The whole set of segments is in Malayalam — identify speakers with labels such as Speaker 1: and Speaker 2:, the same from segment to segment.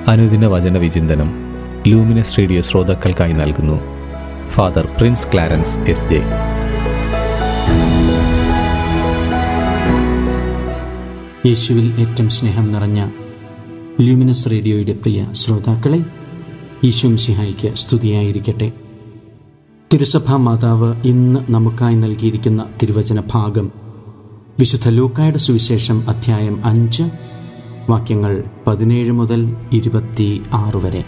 Speaker 1: അനുദിന വചന വിചിന്തനം ലൂമിനസ് റേഡിയോ ശ്രോതാക്കൾക്കായി നൽകുന്നു Father Prince Clarence S J
Speaker 2: യേശുവിൽ ഏറ്റവും സ്നേഹം നിറഞ്ഞ ല്യൂമിനസ് റേഡിയോയുടെ പ്രിയ ശ്രോതാക്കളെ ഈശോം സിഹായിക്ക് സ്തുതിയായിരിക്കട്ടെ തിരുസഭാ മാതാവ് ഇന്ന് നമുക്കായി നൽകിയിരിക്കുന്ന തിരുവചന ഭാഗം വിശുദ്ധ ലൂക്കായുടെ സുവിശേഷം അധ്യായം അഞ്ച് വാക്യങ്ങൾ പതിനേഴ് മുതൽ ഇരുപത്തി ആറ് വരെ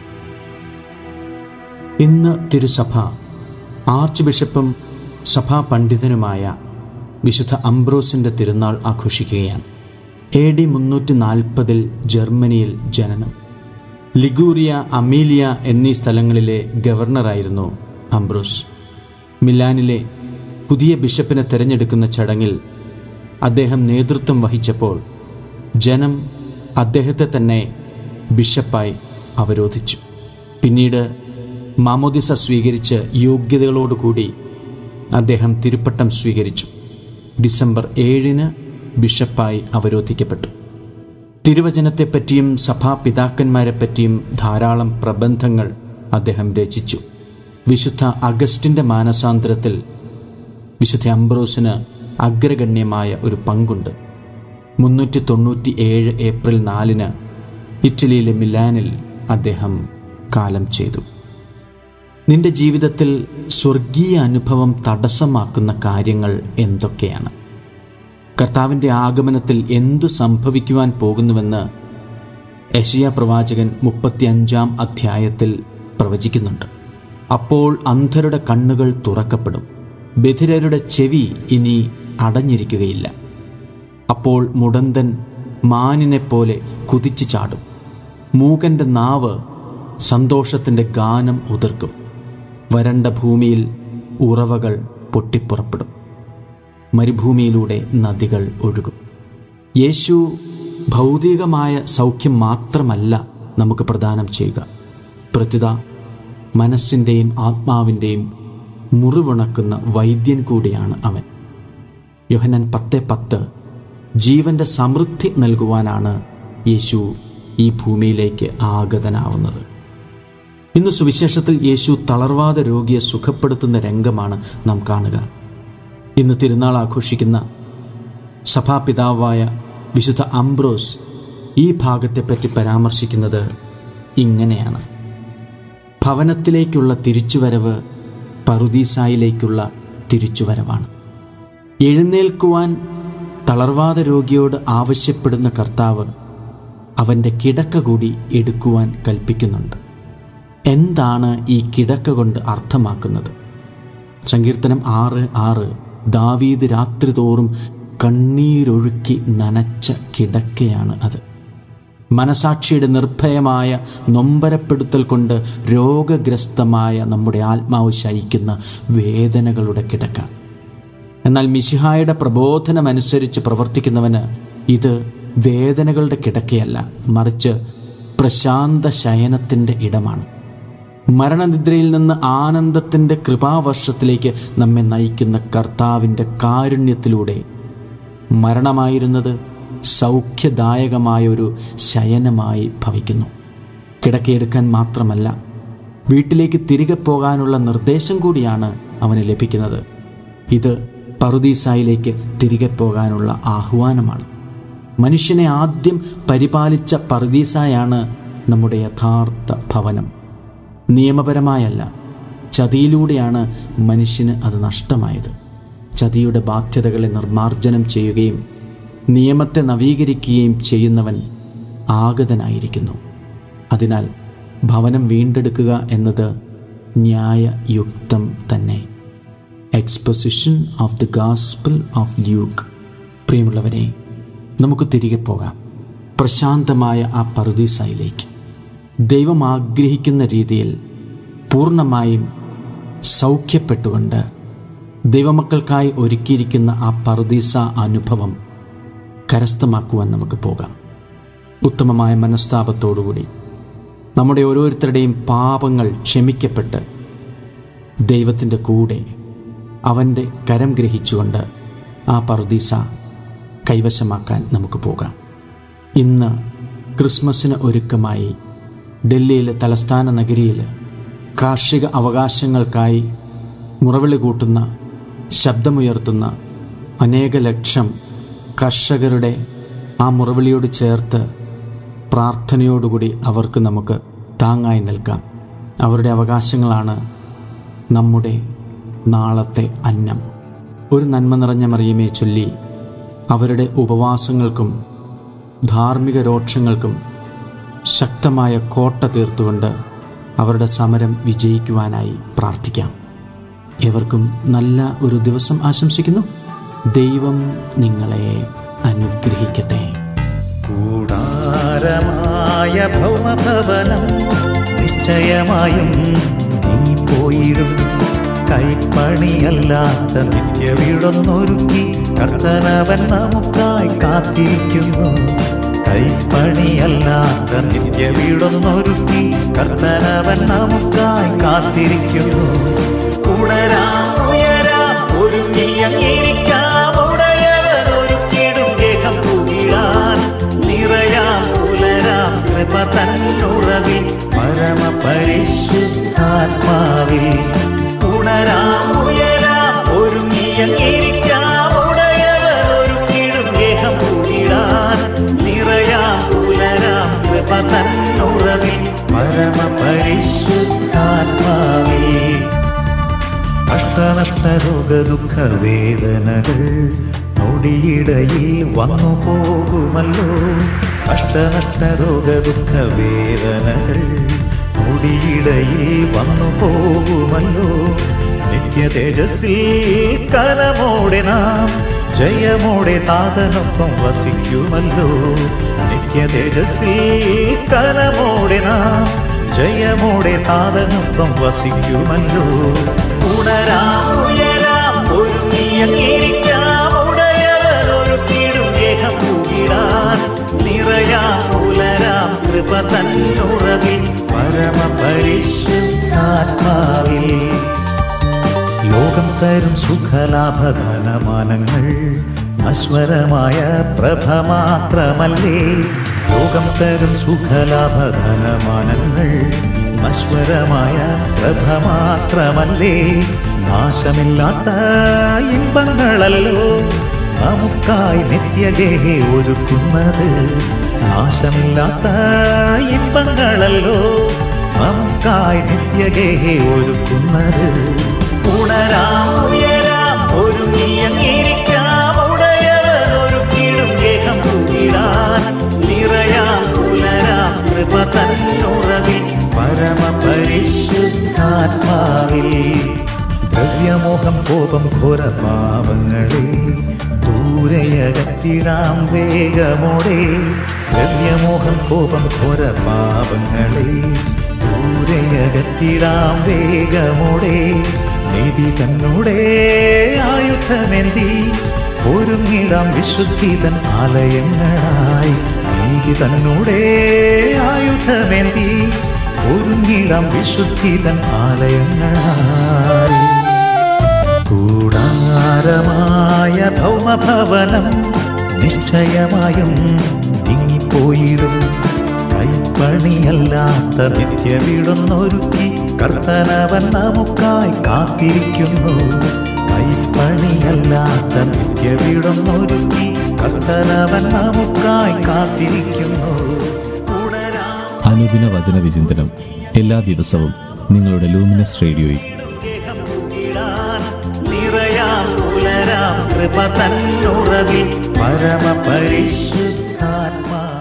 Speaker 2: ഇന്ന് തിരുസഭ ആർച്ച് ബിഷപ്പും സഭാ പണ്ഡിതനുമായ വിശുദ്ധ അംബ്രോസിൻ്റെ തിരുനാൾ ആഘോഷിക്കുകയാണ് എ ഡി മുന്നൂറ്റി നാൽപ്പതിൽ ജർമ്മനിയിൽ ജനനം ലിഗൂറിയ അമീലിയ എന്നീ സ്ഥലങ്ങളിലെ ഗവർണറായിരുന്നു അംബ്രോസ് മിലാനിലെ പുതിയ ബിഷപ്പിനെ തിരഞ്ഞെടുക്കുന്ന ചടങ്ങിൽ അദ്ദേഹം നേതൃത്വം വഹിച്ചപ്പോൾ ജനം അദ്ദേഹത്തെ തന്നെ ബിഷപ്പായി അവരോധിച്ചു പിന്നീട് മാമോദിസ സ്വീകരിച്ച് യോഗ്യതകളോടുകൂടി അദ്ദേഹം തിരുപ്പട്ടം സ്വീകരിച്ചു ഡിസംബർ ഏഴിന് ബിഷപ്പായി അവരോധിക്കപ്പെട്ടു തിരുവചനത്തെപ്പറ്റിയും സഭാപിതാക്കന്മാരെപ്പറ്റിയും ധാരാളം പ്രബന്ധങ്ങൾ അദ്ദേഹം രചിച്ചു വിശുദ്ധ അഗസ്റ്റിൻ്റെ മാനസാന്തരത്തിൽ വിശുദ്ധ അംബ്രോസിന് അഗ്രഗണ്യമായ ഒരു പങ്കുണ്ട് മുന്നൂറ്റി തൊണ്ണൂറ്റി ഏഴ് ഏപ്രിൽ നാലിന് ഇറ്റലിയിലെ മിലാനിൽ അദ്ദേഹം കാലം ചെയ്തു നിന്റെ ജീവിതത്തിൽ സ്വർഗീയ അനുഭവം തടസ്സമാക്കുന്ന കാര്യങ്ങൾ എന്തൊക്കെയാണ് കർത്താവിൻ്റെ ആഗമനത്തിൽ എന്ത് സംഭവിക്കുവാൻ പോകുന്നുവെന്ന് യശയ പ്രവാചകൻ മുപ്പത്തിയഞ്ചാം അധ്യായത്തിൽ പ്രവചിക്കുന്നുണ്ട് അപ്പോൾ അന്ധരുടെ കണ്ണുകൾ തുറക്കപ്പെടും ബധിരരുടെ ചെവി ഇനി അടഞ്ഞിരിക്കുകയില്ല അപ്പോൾ മുടന്തൻ മാനിനെപ്പോലെ കുതിച്ചു ചാടും മൂകന്റെ നാവ് സന്തോഷത്തിൻ്റെ ഗാനം ഉതിർക്കും വരണ്ട ഭൂമിയിൽ ഉറവകൾ പൊട്ടിപ്പുറപ്പെടും മരുഭൂമിയിലൂടെ നദികൾ ഒഴുകും യേശു ഭൗതികമായ സൗഖ്യം മാത്രമല്ല നമുക്ക് പ്രദാനം ചെയ്യുക പ്രത്യുത മനസ്സിൻ്റെയും ആത്മാവിൻ്റെയും മുറിവുണക്കുന്ന വൈദ്യൻ കൂടിയാണ് അവൻ യോഹനൻ പത്ത് പത്ത് ജീവൻ്റെ സമൃദ്ധി നൽകുവാനാണ് യേശു ഈ ഭൂമിയിലേക്ക് ആഗതനാവുന്നത് ഇന്ന് സുവിശേഷത്തിൽ യേശു തളർവാദ രോഗിയെ സുഖപ്പെടുത്തുന്ന രംഗമാണ് നാം കാണുക ഇന്ന് തിരുനാൾ ആഘോഷിക്കുന്ന സഭാപിതാവായ വിശുദ്ധ അംബ്രോസ് ഈ ഭാഗത്തെപ്പറ്റി പരാമർശിക്കുന്നത് ഇങ്ങനെയാണ് ഭവനത്തിലേക്കുള്ള തിരിച്ചുവരവ് പറുദീസായിലേക്കുള്ള തിരിച്ചുവരവാണ് എഴുന്നേൽക്കുവാൻ തളർവാദ രോഗിയോട് ആവശ്യപ്പെടുന്ന കർത്താവ് അവൻ്റെ കിടക്ക കൂടി എടുക്കുവാൻ കൽപ്പിക്കുന്നുണ്ട് എന്താണ് ഈ കിടക്ക കൊണ്ട് അർത്ഥമാക്കുന്നത് സങ്കീർത്തനം ആറ് ആറ് ദാവീദ് രാത്രി തോറും കണ്ണീരൊഴുക്കി നനച്ച കിടക്കയാണ് അത് മനസാക്ഷിയുടെ നിർഭയമായ നൊമ്പരപ്പെടുത്തൽ കൊണ്ട് രോഗഗ്രസ്തമായ നമ്മുടെ ആത്മാവ് ശയിക്കുന്ന വേദനകളുടെ കിടക്ക എന്നാൽ മിശിഹായുടെ പ്രബോധനമനുസരിച്ച് പ്രവർത്തിക്കുന്നവന് ഇത് വേദനകളുടെ കിടക്കയല്ല മറിച്ച് പ്രശാന്ത ശയനത്തിൻ്റെ ഇടമാണ് മരണനിദ്രയിൽ നിന്ന് ആനന്ദത്തിൻ്റെ കൃപാവർഷത്തിലേക്ക് നമ്മെ നയിക്കുന്ന കർത്താവിൻ്റെ കാരുണ്യത്തിലൂടെ മരണമായിരുന്നത് സൗഖ്യദായകമായ ഒരു ശയനമായി ഭവിക്കുന്നു കിടക്കയെടുക്കാൻ മാത്രമല്ല വീട്ടിലേക്ക് തിരികെ പോകാനുള്ള നിർദ്ദേശം കൂടിയാണ് അവന് ലഭിക്കുന്നത് ഇത് പറുദീസായിലേക്ക് തിരികെ പോകാനുള്ള ആഹ്വാനമാണ് മനുഷ്യനെ ആദ്യം പരിപാലിച്ച പറുദീസായാണ് നമ്മുടെ യഥാർത്ഥ ഭവനം നിയമപരമായല്ല ചതിയിലൂടെയാണ് മനുഷ്യന് അത് നഷ്ടമായത് ചതിയുടെ ബാധ്യതകളെ നിർമാർജനം ചെയ്യുകയും നിയമത്തെ നവീകരിക്കുകയും ചെയ്യുന്നവൻ ആഗതനായിരിക്കുന്നു അതിനാൽ ഭവനം വീണ്ടെടുക്കുക എന്നത് ന്യായയുക്തം തന്നെ exposition of the gospel of Luke പ്രിയമുള്ളവരെ നമുക്ക് തിരികെ പോകാം പ്രശാന്തമായ ആ പറുദീസായിലേക്ക് ദൈവം ആഗ്രഹിക്കുന്ന രീതിയിൽ പൂർണ്ണമായും സൗഖ്യപ്പെട്ടുകൊണ്ട് ദൈവമക്കൾക്കായി ഒരുക്കിയിരിക്കുന്ന ആ പറുദീസ അനുഭവം കരസ്ഥമാക്കുവാൻ നമുക്ക് പോകാം ഉത്തമമായ മനസ്താപത്തോടുകൂടി നമ്മുടെ ഓരോരുത്തരുടെയും പാപങ്ങൾ ക്ഷമിക്കപ്പെട്ട് ദൈവത്തിൻ്റെ കൂടെ അവൻ്റെ കരം ഗ്രഹിച്ചുകൊണ്ട് ആ പറുദീസ കൈവശമാക്കാൻ നമുക്ക് പോകാം ഇന്ന് ക്രിസ്മസിന് ഒരുക്കമായി ഡൽഹിയിലെ തലസ്ഥാന നഗരിയിൽ കാർഷിക അവകാശങ്ങൾക്കായി മുറവിളി കൂട്ടുന്ന ശബ്ദമുയർത്തുന്ന അനേക ലക്ഷം കർഷകരുടെ ആ മുറവിളിയോട് ചേർത്ത് പ്രാർത്ഥനയോടുകൂടി അവർക്ക് നമുക്ക് താങ്ങായി നിൽക്കാം അവരുടെ അവകാശങ്ങളാണ് നമ്മുടെ നാളത്തെ അന്നം ഒരു നന്മ നിറഞ്ഞ മറിയമേ ചൊല്ലി അവരുടെ ഉപവാസങ്ങൾക്കും ധാർമ്മിക രോക്ഷങ്ങൾക്കും ശക്തമായ കോട്ട തീർത്തുകൊണ്ട് അവരുടെ സമരം വിജയിക്കുവാനായി പ്രാർത്ഥിക്കാം ഏവർക്കും നല്ല ഒരു ദിവസം ആശംസിക്കുന്നു ദൈവം നിങ്ങളെ അനുഗ്രഹിക്കട്ടെ
Speaker 3: കൂടാരമായ ഭൗമഭവനം നിശ്ചയമായും നീ പോയിടും കൈപ്പണിയല്ലാത്ത നിത്യവീടൊന്നൊരുക്കി കർത്തനവൻ നമുക്കായി കാത്തിരിക്കുന്നു കൈപ്പണിയല്ലാത്ത നിത്യവീടൊന്നൊരുക്കി കർത്തനവൻ നമുക്കായി കാത്തിരിക്കുന്നു ഉണരാം ഉയരാം ഒരുങ്ങിയങ്ങിരിക്കാം ഉടയവൻ ഒരുക്കിടും ഗേഹം പുകിടാൻ നിറയാം പുലരാം കൃപ തന്നുറവിൽ പരമ പരിശുദ്ധാത്മാവിൽ ഉണരാം ഉയരാം ഒരുങ്ങിയങ്ങിരിക്കാം ഉടയവൻ ഒരുക്കിടും ഗേഹം പുകിടാൻ നിറയാം പുലരാം കൃപ തന്നുറവിൽ പരമ പരിശുദ്ധാത്മാവിൽ കഷ്ടനഷ്ട രോഗ ദുഃഖ വേദനകൾ നൊടിയിടയിൽ വന്നു പോകുമല്ലോ കഷ്ടനഷ്ട രോഗ ദുഃഖ വേദനകൾ നൊടിയിടയിൽ വന്നു പോകുമല്ലോ നിത്യ തേജസ്സിൽ കനമോടെ നാം ജയമോടെ താതനൊപ്പം വസിക്കുമല്ലോ നിത്യ തേജസ്സിൽ കനമോടെ നാം ജയമോടെ താതനൊപ്പം വസിക്കുമല്ലോ ഉണരാം ഉയരാം ഒരുങ്ങിയങ്ങിരിക്കാം ഉടയവർ ഒരുക്കിടും ഗേഹം പൂകിടാൻ നിറയാം പുലരാം കൃപ തന്നുറവിൽ പരമ പരിശുദ്ധാത്മാവിൽ ലോകം തരും സുഖലാഭധനമാനങ്ങൾ നശ്വരമായ പ്രഭ മാത്രമല്ലേ ലോകം തരും സുഖലാഭധനമാനങ്ങൾ നശ്വരമായ പ്രഭ മാത്രമല്ലേ നാശമില്ലാത്ത ഇമ്പങ്ങളല്ലോ നമുക്കായി നിത്യഗേഹെ ഒരുക്കുന്നത് നാശമില്ലാത്ത ഇമ്പങ്ങളല്ലോ നമുക്കായി നിത്യഗേഹെ ഒരുക്കുന്നത് ഉണരാം ഉയരാം ഒരുങ്ങിയങ്ങിരിക്കാം ഉടയവർ ഒരുക്കിടും ഗേഹം പൂകിടാൻ നിറയാം പുലരാം കൃപ തന്നുറവിൽ പരമ പരിശുദ്ധാത്മാവിൽ ദ്രവ്യമോഹം കോപം ഘോര പാപങ്ങളെ ദൂരയകറ്റിടാം വേഗമോടെ ദ്രവ്യമോഹം കോപം ഘോര പാപങ്ങളെ ദൂരയകറ്റിടാം വേഗമോടെ നീതി തന്നോടെ ആയുധമെന്തി ഒരുങ്ങിടാം വിശുദ്ധിതൻ ആലയങ്ങളായി നീതി തന്നോടെ ആയുധമെന്തി ഒരുങ്ങിടാം വിശുദ്ധിതൻ ആലയങ്ങളായി കൂടാരമായ ഭൗമഭവനം നിശ്ചയമായും നീങ്ങിപ്പോയിടും കൈപ്പണിയല്ലാത്ത നിത്യവീടൊന്നൊരുക്കി കർത്തനവൻ നമുക്കായി കാത്തിരിക്കുന്നു കൈപ്പണിയല്ലാത്ത നിത്യവീടൊന്നൊരുക്കി കർത്തനവൻ നമുക്കായി കാത്തിരിക്കുന്നു ഉണരാം
Speaker 1: അനുദിന വചന വിചിന്തനം എല്ലാ ദിവസവും നിങ്ങളുടെ ലൂമിനസ് റേഡിയോയിൽ
Speaker 3: ഗേഹം പൂകിടാൻ നിറയാം പുലരാം കൃപ തന്നുറവിൽ പരമ പരിശുദ്ധാത്മാ